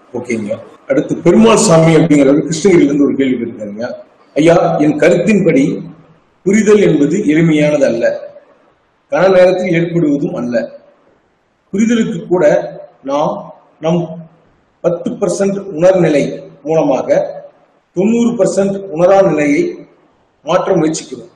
ஓகேங்க அடுத்து பெருமாள் சாமி அப்படிங்கிறவர் கிருஷ்ணகிரியில இருந்து ஒரு கேள்வி கேட்டிருக்காருங்க ஐயா என் கருத்தின்படி புரிதல் என்பது எளிமையானது அல்ல கன நேரத்தில் ஏற்படுவதும் அல்ல புரிதலுக்கு கூட நாம் நம் பத்து பர்சன்ட் உணர்நிலை மூலமாக தொண்ணூறு பர்சன்ட் உணரா நிலையை மாற்ற முயற்சிக்கிறோம்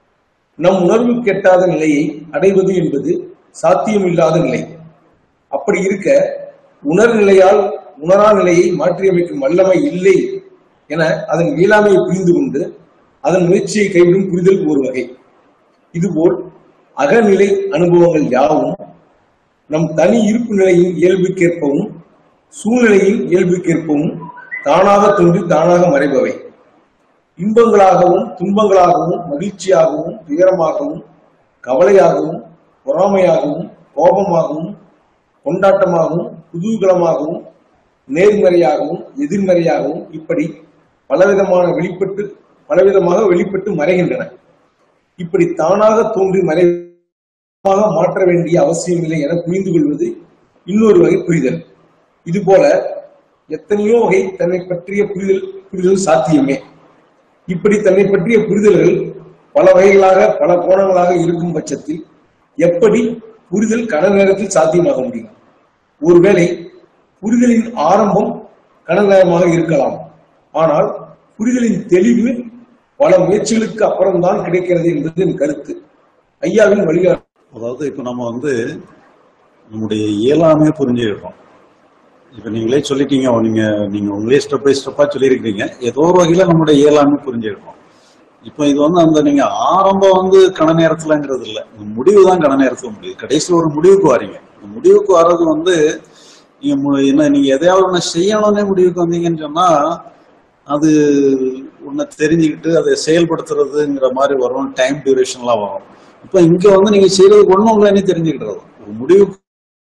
நம் உணர்வு கெட்டாத நிலையை அடைவது என்பது சாத்தியமில்லாத நிலை அப்படி இருக்க உணர்நிலையால் உணரா நிலையை மாற்றியமைக்கும் வல்லமை இல்லை என அதன் இயலாமையை புரிந்து கொண்டு அதன் முயற்சியை கைவிடும் புரிதல் ஒரு வகை இதுபோல் அகநிலை அனுபவங்கள் யாவும் நம் தனி இருப்பு நிலையின் இயல்புக்கேற்பவும் சூழ்நிலையின் இயல்புக்கேற்பவும் தானாக தோன்றி தானாக மறைபவை இன்பங்களாகவும் துன்பங்களாகவும் மகிழ்ச்சியாகவும் துயரமாகவும் கவலையாகவும் பொறாமையாகவும் கோபமாகவும் கொண்டாட்டமாகவும் குதூகலமாகவும் நேர்மறையாகவும் எதிர்மறையாகவும் இப்படி பலவிதமான வெளிப்பட்டு பலவிதமாக வெளிப்பட்டு மறைகின்றன இப்படி தானாக தோன்றி மறைவாக மாற்ற வேண்டிய அவசியமில்லை என புரிந்து கொள்வது இன்னொரு வகை புரிதல் இதுபோல எத்தனையோ வகை தன்னை பற்றிய புரிதல் புரிதல் சாத்தியமே இப்படி தன்னை பற்றிய புரிதல்கள் பல வகைகளாக பல கோணங்களாக இருக்கும் பட்சத்தில் எப்படி புரிதல் கன நேரத்தில் சாத்தியமாக முடியும் ஒருவேளை புரிதலின் ஆரம்பம் கன நேரமாக இருக்கலாம் ஆனால் புரிதலின் தெளிவு பல முயற்சிகளுக்கு அப்புறம்தான் கிடைக்கிறது என்பது என் கருத்து ஐயாவின் வழிகாட்டு அதாவது இப்ப நம்ம வந்து நம்முடைய இயலாமையை புரிஞ்சுக்கிறோம் இப்ப நீங்களே சொல்லிட்டீங்க நீங்க நீங்க உங்களே ஸ்டெப் பை ஸ்டெப்பா சொல்லியிருக்கீங்க ஏதோ ஒரு வகையில நம்முடைய இயலாமை புரிஞ்சுக்கிறோம் இப்போ இது வந்து அந்த நீங்க ஆரம்பம் வந்து கன நேரத்துலங்கிறது இல்ல இந்த முடிவு தான் கன நேரத்துல முடியுது கடைசியில் ஒரு முடிவுக்கு வரீங்க இந்த முடிவுக்கு வர்றது வந்து நீங்க மு- என்ன நீங்க எதையாவது ஒண்ணு செய்யணும்னே முடிவுக்கு வந்தீங்கன்னு சொன்னா அது ஒன்ன தெரிஞ்சுக்கிட்டு அதை செயல்படுத்துறதுங்கிற மாதிரி வரும் டைம் டியூரேஷன்லாம் வரும் இப்போ இங்க வந்து நீங்க செய்யறது ஒண்ணும் இல்லைன்னு தெரிஞ்சுக்கிட்டது ஒரு முடிவுக்கு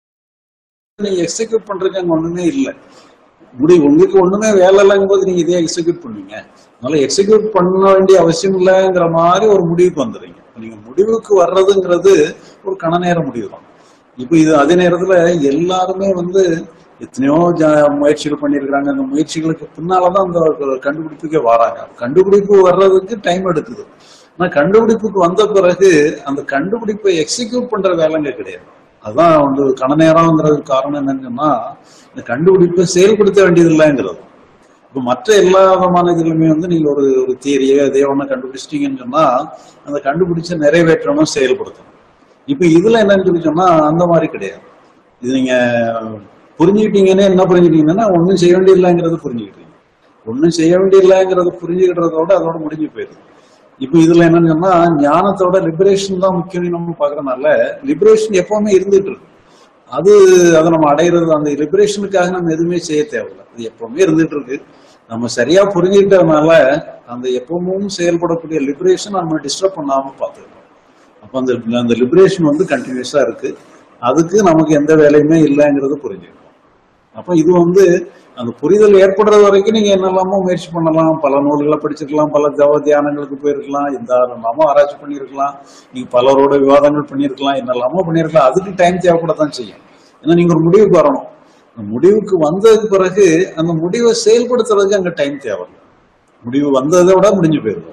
நீங்க எக்ஸிக்யூட் பண்றதுக்கு அங்க ஒண்ணுமே இல்லை முடிவு உங்களுக்கு ஒண்ணுமே வேலை இல்லைங்கும் போது நீங்க இதே எக்ஸிக்யூட் பண்ணுவீங்க அதனால எக்ஸிக்யூட் பண்ண வேண்டிய அவசியம் இல்லைங்கிற மாதிரி ஒரு முடிவுக்கு வந்துடுறீங்க இப்ப நீங்க முடிவுக்கு வர்றதுங்கிறது ஒரு கன நேர முடிவு தான் இப்போ இது அதே நேரத்துல எல்லாருமே வந்து எத்தனையோ ஜ- முயற்சிகள் பண்ணியிருக்கிறாங்க அந்த முயற்சிகளுக்கு பின்னாலதான் அந்த கண்டுபிடிப்புக்கே வராங்க கண்டுபிடிப்பு வர்றதுக்கு டைம் எடுக்குது ஆனா கண்டுபிடிப்புக்கு வந்த பிறகு அந்த கண்டுபிடிப்பை எக்ஸிக்யூட் பண்ற வேலைங்க கிடையாது அதான் வந்து கன நேரம்ங்கிறதுக்கு காரணம் என்னன்னு சொன்னா இந்த கண்டுபிடிப்பை செயல்படுத்த வேண்டியது இல்லைங்கிறது இப்போ மற்ற எல்லா விதமான இதுலையுமே வந்து நீங்க ஒரு ஒரு தியரியோ எதையோ ஒன்று கண்டுபிடிச்சிட்டீங்கன்னு சொன்னா அந்த கண்டுபிடிச்ச நிறைவேற்றணும் செயல்படுத்தணும் இப்போ இதுல என்னன்னு சொல்லி சொன்னா அந்த மாதிரி கிடையாது இது நீங்க புரிஞ்சுக்கிட்டீங்கன்னா என்ன புரிஞ்சுக்கிட்டீங்கன்னா ஒன்றும் செய்ய வேண்டியதில்லைங்கிறது புரிஞ்சுக்கிட்டீங்க ஒன்றும் செய்ய வேண்டியதில்லைங்கிறத புரிஞ்சுக்கிட்டதோட அதோட முடிஞ்சு போயிருது இப்போ இதுல என்னன்னு சொன்னா ஞானத்தோட லிபரேஷன் தான் முக்கியம் நம்ம பாக்குறதுனால லிபரேஷன் எப்பவுமே இருந்துட்டு இருக்கு அது அதை நம்ம அடையிறது அந்த லிபரேஷனுக்காக நம்ம எதுவுமே செய்ய தேவையில்லை அது எப்பவுமே இருந்துட்டு இருக்கு நம்ம சரியா புரிஞ்சுக்கிட்டதுனால அந்த எப்பவும் செயல்படக்கூடிய லிபரேஷன் நம்ம டிஸ்டர்ப் பண்ணாம பார்த்துக்கணும் அப்ப அந்த அந்த லிபரேஷன் வந்து கண்டினியூஸா இருக்கு அதுக்கு நமக்கு எந்த வேலையுமே இல்லைங்கிறது புரிஞ்சுக்கணும் அப்ப இது வந்து அந்த புரிதல் ஏற்படுறது வரைக்கும் நீங்க என்னெல்லாமோ முயற்சி பண்ணலாம் பல நூல்களை படிச்சிருக்கலாம் பல தவ தியானங்களுக்கு போயிருக்கலாம் எந்த எல்லாமோ ஆராய்ச்சி பண்ணியிருக்கலாம் நீங்க பலரோட விவாதங்கள் பண்ணியிருக்கலாம் என்னெல்லாமோ பண்ணியிருக்கலாம் அதுக்கு டைம் தேவைப்படத்தான் செய்யும் ஏன்னா நீங்க ஒரு முடிவுக்கு வரணும் அந்த முடிவுக்கு வந்ததுக்கு பிறகு அந்த முடிவை செயல்படுத்துறதுக்கு அங்க டைம் தேவை முடிவு வந்ததை விட முடிஞ்சு போயிருது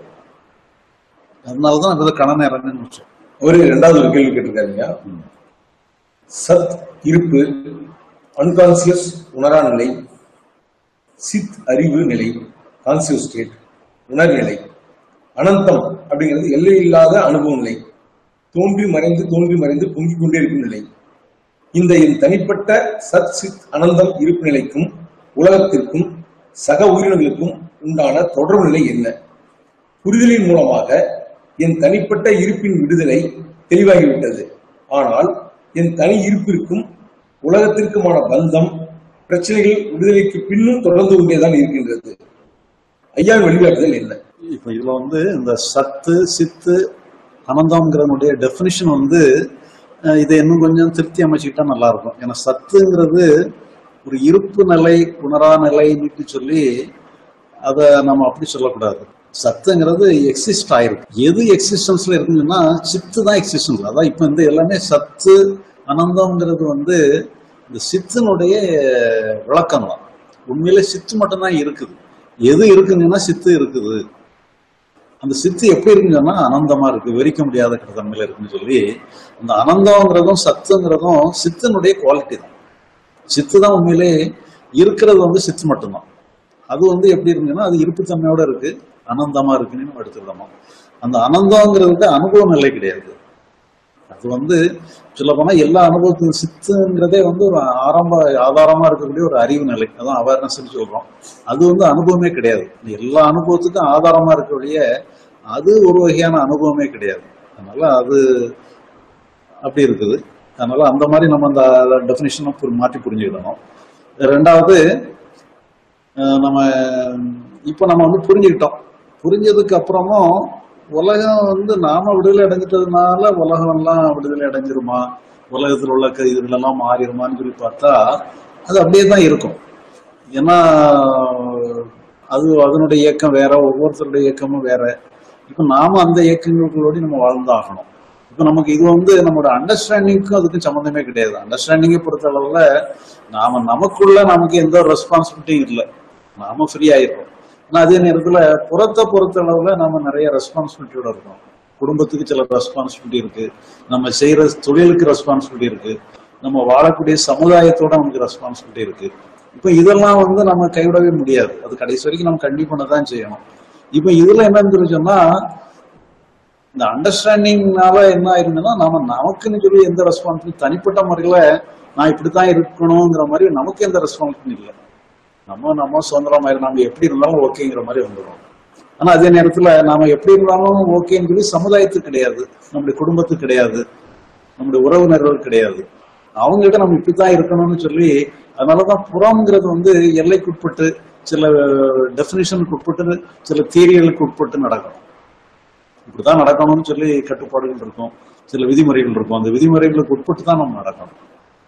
அதனாலதான் அது கன நேரம்னு சொல்றோம் ஒரு இரண்டாவது ஒரு கேள்வி கேட்டிருக்காருங்க ம். சத் இருப்பு அன்கான்சியஸ் உணரா நிலை சித் அறிவு நிலை கான்சியஸ் ஸ்டேட் உணர்நிலை அனந்தம் அப்படிங்கிறது எல்லை இல்லாத அனுபவ நிலை தோன்றி மறைந்து தோன்றி மறைந்து பொங்கிக் கொண்டே இருக்கும் நிலை இந்த என் தனிப்பட்ட சத் சித் அனந்தம் இருப்பு நிலைக்கும் உலகத்திற்கும் சக உயிரினங்களுக்கும் உண்டான தொடர்பு நிலை என்ன புரிதலின் மூலமாக என் தனிப்பட்ட இருப்பின் விடுதலை தெளிவாகிவிட்டது ஆனால் என் தனி இருப்பிற்கும் உலகத்திற்குமான பந்தம் பிரச்சனைகள் விடுதலைக்கு பின்னும் தொடர்ந்து கொண்டேதான் இருக்கின்றது ஐயாவின் வழிகாட்டுதல் என்ன இப்ப இதுல வந்து இந்த சத்து சித்து அனந்தம்ங்கிறனுடைய டெஃபினிஷன் வந்து அஹ், இதை இன்னும் கொஞ்சம் திருப்தி அமைச்சுக்கிட்டா நல்லா இருக்கும் ஏன்னா சத்துங்கிறது ஒரு இருப்பு நிலை உணரா நிலைன்னு சொல்லி அதை நம்ம அப்படி சொல்லக்கூடாது சத்துங்கிறது எக்ஸிஸ்ட் ஆயிருக்கு எது எக்ஸிஸ்டன்ஸ்ல இருக்குன்னா சித்து தான் எக்ஸிஸ்டன்ஸ் அதான் இப்ப இந்த எல்லாமே சத்து அனந்தம்ங்கிறது வந்து இந்த சித்தினுடைய விளக்கம் தான் உண்மையிலே சித்து மட்டும்தான் இருக்குது எது இருக்குங்கன்னா சித்து இருக்குது அந்த சித்து எப்படி இருக்குன்னு சொன்னா அனந்தமா இருக்கு வெறிக்க முடியாத தன்மையில இருக்குன்னு சொல்லி அந்த அனந்தம்ங்கிறதும் சத்துங்கிறதும் சித்தினுடைய குவாலிட்டி தான் சித்து தான் உண்மையிலே இருக்கிறது வந்து சித்து மட்டும்தான் அது வந்து எப்படி இருக்குன்னா அது இருப்புத்தன்மையோட இருக்கு அனந்தமா இருக்குன்னு நம்ம எடுத்துக்கிடணும் அந்த அனந்தம்ங்கிறதுக்கு அனுபவ நிலை கிடையாது அது வந்து சொல்ல போனா எல்லா அனுபவத்துக்கும் சித்துங்கிறதே வந்து ஒரு ஆரம்ப ஆதாரமா இருக்கக்கூடிய ஒரு அறிவு நிலை அதான் அவேர்னஸ் சொல்றோம் அது வந்து அனுபவமே கிடையாது எல்லா அனுபவத்துக்கும் ஆதாரமா இருக்கக்கூடிய அது ஒரு வகையான அனுபவமே கிடையாது அதனால அது அப்படி இருக்குது அதனால அந்த மாதிரி நம்ம அந்த டெஃபினேஷன் மாற்றி புரிஞ்சுக்கிடணும் ரெண்டாவது அஹ் நம்ம இப்போ நம்ம வந்து புரிஞ்சுக்கிட்டோம் புரிஞ்சதுக்கு அப்புறமும் உலகம் வந்து நாம விடுதலை அடைஞ்சிட்டதுனால உலகம் எல்லாம் விடுதலை அடைஞ்சிருமா உலகத்தில் உள்ள க- இதுகளெல்லாம் மாறிடுமான்னு சொல்லி பார்த்தா அது அப்படியே தான் இருக்கும் ஏன்னா அது அதனுடைய இயக்கம் வேற ஒவ்வொருத்தருடைய இயக்கமும் வேற இப்ப நாம அந்த இயக்கங்களுக்குள்ளோட நம்ம வாழ்ந்தாகணும் இப்ப நமக்கு இது வந்து நம்மளோட அண்டர்ஸ்டாண்டிங்க்கும் அதுக்கும் சம்மந்தமே கிடையாது அண்டர்ஸ்டாண்டிங்கை பொறுத்த அளவுல நாம நமக்குள்ள நமக்கு எந்த ஒரு ரெஸ்பான்சிபிலிட்டியும் இல்லை நாம ஃப்ரீ ஆயிடுறோம் ஆனா அதே நேரத்துல புறத்தை பொறுத்த அளவுல நம்ம நிறைய ரெஸ்பான்சிபிலிட்டியோட இருக்கோம் குடும்பத்துக்கு சில ரெஸ்பான்சிபிலிட்டி இருக்கு நம்ம செய்யற தொழிலுக்கு ரெஸ்பான்சிபிலிட்டி இருக்கு நம்ம வாழக்கூடிய சமுதாயத்தோட நமக்கு ரெஸ்பான்சிபிலிட்டி இருக்கு இப்ப இதெல்லாம் வந்து நம்ம கைவிடவே முடியாது அது கடைசி வரைக்கும் நம்ம கண்டிப்பா பண்ணதான் செய்யணும் இப்ப இதுல என்னன்னு சொல்லி சொன்னா இந்த அண்டர்ஸ்டாண்டிங்னால என்ன ஆயிருந்ததுன்னா நாம நமக்குன்னு சொல்லி எந்த ரெஸ்பான்சிபிலிட்டி தனிப்பட்ட முறையில நான் இப்படித்தான் இருக்கணுங்கிற மாதிரி நமக்கு எந்த ரெஸ்பான்சிபிலிட்டி இல்லை நம்ம நம்ம சுதந்திரமா இரு- நம்ம எப்படி இருந்தாலும் ஓகேங்கிற மாதிரி வந்துடும் ஆனா அதே நேரத்துல நாம எப்படி இருந்தாலும் ஓகேன்னு சொல்லி சமுதாயத்துக்கு கிடையாது நம்முடைய குடும்பத்துக்கு கிடையாது நம்முடைய உறவினர்கள் கிடையாது அவங்க கிட்ட நம்ம இப்படித்தான் இருக்கணும்னு சொல்லி அதனாலதான் புறம்ங்கிறது வந்து எல்லைக்குட்பட்டு சில டெபினிஷனுக்கு உட்பட்டு சில தியரிகளுக்கு உட்பட்டு நடக்கும் இப்படிதான் நடக்கணும்னு சொல்லி கட்டுப்பாடுகள் இருக்கும் சில விதிமுறைகள் இருக்கும் அந்த விதிமுறைகளுக்கு உட்பட்டு தான் நம்ம நடக்கணும்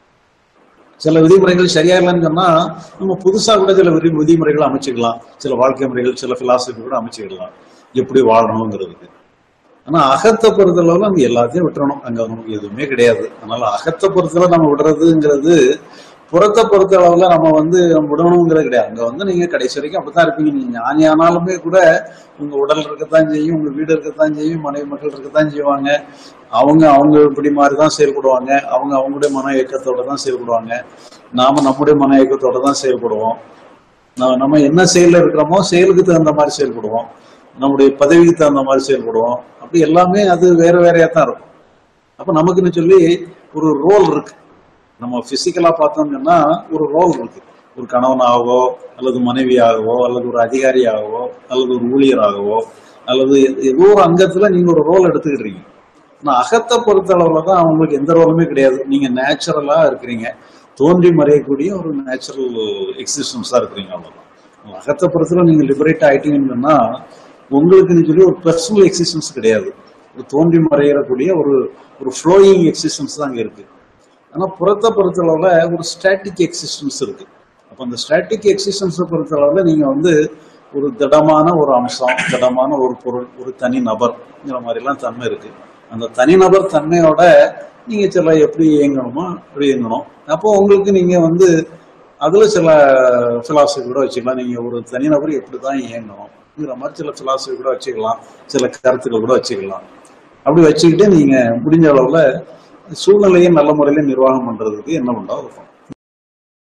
சில விதிமுறைகள் சரியா இல்லைன்னு சொன்னா நம்ம புதுசா கூட சில விதி விதிமுறைகளை அமைச்சுக்கலாம் சில வாழ்க்கை முறைகள் சில பிலாசபி கூட அமைச்சுக்கலாம் எப்படி வாழணுங்கிறதுக்கு ஆனா அகத்தை பொறுத்தளவுல நம்ம எல்லாத்தையும் விட்டுறணும் அங்க நமக்கு எதுவுமே கிடையாது அதனால அகத்தை பொறுத்தளவு நம்ம விடுறதுங்கிறது புறத்தை பொறுத்த அளவுல நம்ம வந்து விடணுங்கிறது கிடையாது அங்க வந்து நீங்க கடைசி வரைக்கும் அப்படித்தான் இருப்பீங்க நீங்க ஞானி ஆனாலுமே கூட உங்க உடல் இருக்கத்தான் செய்யும் உங்க வீடு இருக்கத்தான் செய்யும் மனைவி மக்கள் இருக்கத்தான் செய்வாங்க அவங்க அவங்க இப்படி மாதிரி தான் செயல்படுவாங்க அவங்க அவங்களுடைய மன இயக்கத்தோட தான் செயல்படுவாங்க நாம நம்முடைய மன இயக்கத்தோட தான் செயல்படுவோம் நம்ம நம்ம என்ன செயல்ல இருக்கிறோமோ செயலுக்கு தகுந்த மாதிரி செயல்படுவோம் நம்முடைய பதவிக்கு தகுந்த மாதிரி செயல்படுவோம் அப்படி எல்லாமே அது வேற வேறையா தான் இருக்கும் அப்ப நமக்குன்னு சொல்லி ஒரு ரோல் இருக்கு நம்ம பிசிக்கலா பார்த்தோம்னா ஒரு ரோல் இருக்கு ஒரு கணவனாகவோ அல்லது மனைவியாகவோ அல்லது ஒரு அதிகாரியாகவோ அல்லது ஒரு ஊழியராகவோ அல்லது ஏதோ ஒரு அங்கத்துல நீங்க ஒரு ரோல் எடுத்துக்கிட்டீங்க ஆனா அகத்தை பொறுத்த அளவுல தான் அவங்களுக்கு எந்த ரோலுமே கிடையாது நீங்க நேச்சுரலா இருக்கிறீங்க தோன்றி மறையக்கூடிய ஒரு நேச்சுரல் எக்ஸிஸ்டன்ஸா இருக்கிறீங்க அவ்வளவுதான் அகத்தை பொறுத்தவரை நீங்க லிபரேட் ஆயிட்டீங்கன்னு சொன்னா உங்களுக்குன்னு சொல்லி ஒரு பர்சனல் எக்ஸிஸ்டன்ஸ் கிடையாது ஒரு தோன்றி மறையக்கூடிய ஒரு ஒரு ஃப்ளோயிங் எக்ஸிஸ்டன்ஸ் தான் அங்க இருக்கு ஆனா புறத்தை பொறுத்தளவுல ஒரு ஸ்டாட்டிக் எக்ஸிஸ்டன்ஸ் இருக்கு அப்ப அந்த ஸ்டாட்டிக் எக்ஸிஸ்டன்ஸை பொறுத்தளவுல நீங்க வந்து ஒரு திடமான ஒரு அம்சம் திடமான ஒரு பொருள் ஒரு தனி நபர்ங்கிற மாதிரி எல்லாம் தன்மை இருக்கு அந்த தனிநபர் தன்மையோட நீங்க சில எப்படி இயங்கணுமோ அப்படி இயங்கணும் அப்போ உங்களுக்கு நீங்க வந்து அதுல சில பிலாசபி கூட வச்சுக்கலாம் நீங்க ஒரு தனிநபர் எப்படிதான் இயங்கணும்ங்கிற மாதிரி சில பிலாசபி கூட வச்சுக்கலாம் சில கருத்துக்கள் கூட வச்சுக்கலாம் அப்படி வச்சுக்கிட்டு நீங்க முடிஞ்ச அளவுல சூழ்நிலையை நல்ல முறையில நிர்வாகம் பண்றதுக்கு என்ன பண்ணா இருக்கும்